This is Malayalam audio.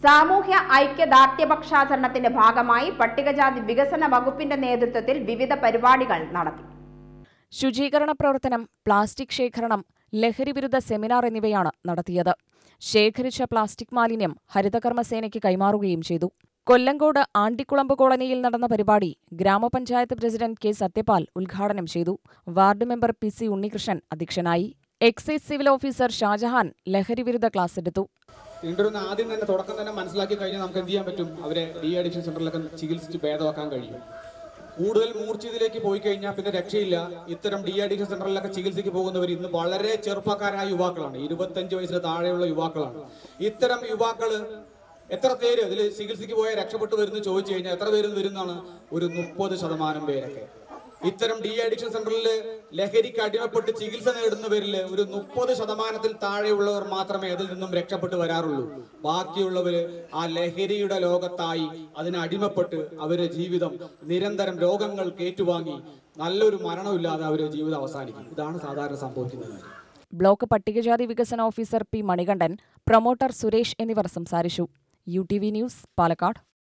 സാമൂഹ്യ ഐക്യദാർഢ്യപക്ഷാചരണത്തിന്റെ ഭാഗമായി പട്ടികജാതി വികസന വകുപ്പിന്റെ നേതൃത്വത്തിൽ വിവിധ പരിപാടികൾ നടത്തി ശുചീകരണ പ്രവർത്തനം പ്ലാസ്റ്റിക് ശേഖരണം ലഹരിവിരുദ്ധ സെമിനാർ എന്നിവയാണ് നടത്തിയത് ശേഖരിച്ച പ്ലാസ്റ്റിക് മാലിന്യം ഹരിതകർമ്മസേനയ്ക്ക് കൈമാറുകയും ചെയ്തു കൊല്ലങ്കോട് ആണ്ടിക്കുളമ്പ് കോളനിയിൽ നടന്ന പരിപാടി ഗ്രാമപഞ്ചായത്ത് പ്രസിഡന്റ് കെ സത്യപാൽ ഉദ്ഘാടനം ചെയ്തു ward member P C Unnikrishnan അധ്യക്ഷനായി എക്സൈസ് സിവിൽ ഓഫീസർ ഷാജഹാൻ ലഹരിവിരുദ്ധ ക്ലാസ് എടുത്തു ഇൻഡോറിന് ആദ്യം തന്നെ തുടക്കം തന്നെ മനസ്സിലാക്കി കഴിഞ്ഞാൽ നമുക്ക് എന്ത് ചെയ്യാൻ പറ്റും അവരെ ഡി അഡിക്ഷൻ സെന്ററിലൊക്കെ ചികിത്സിച്ച് ഭേദമാക്കാൻ കഴിയും കൂടുതൽ മൂർച്ഛിതയിലേക്ക് പോയി കഴിഞ്ഞാൽ പിന്നെ രക്ഷയില്ല ഇത്തരം ഡി അഡിക്ഷൻ സെന്ററിലൊക്കെ ചികിത്സയ്ക്ക് പോകുന്നവർ ഇന്ന് വളരെ ചെറുപ്പക്കാരായ യുവാക്കളാണ് ഇരുപത്തഞ്ച് വയസ്സിന് താഴെയുള്ള യുവാക്കളാണ് ഇത്തരം യുവാക്കള് എത്ര പേര് ഇതിൽ ചികിത്സയ്ക്ക് പോയാൽ രക്ഷപ്പെട്ടു വരുന്നു ചോദിച്ചു കഴിഞ്ഞാൽ എത്ര പേര് വരുന്നതാണ് ഒരു മുപ്പത് ശതമാനം പേരൊക്കെ ഇത്തരം ഡി അഡിക്ഷൻ സെന്ററിൽ ലഹരിക്ക് അടിമപ്പെട്ട് ചികിത്സ നേടുന്നവരിൽ ഒരു മുപ്പത് ശതമാനത്തിൽ താഴെയുള്ളവർ മാത്രമേ അതിൽ നിന്നും രക്ഷപ്പെട്ടു വരാറുള്ളൂ ബാക്കിയുള്ളവര് ആ ലഹരിയുടെ ലോകത്തായി അതിന് അടിമപ്പെട്ട് അവരുടെ ജീവിതം നിരന്തരം രോഗങ്ങൾ കേറ്റുവാങ്ങി നല്ലൊരു മരണമില്ലാതെ അവരുടെ ജീവിതം അവസാനിക്കും ഇതാണ് സാധാരണ സംഭവിക്കുന്നത് ബ്ലോക്ക് പട്ടികജാതി വികസന officer P Manikandan promoter Suresh എന്നിവർ സംസാരിച്ചു U T V news Palakkad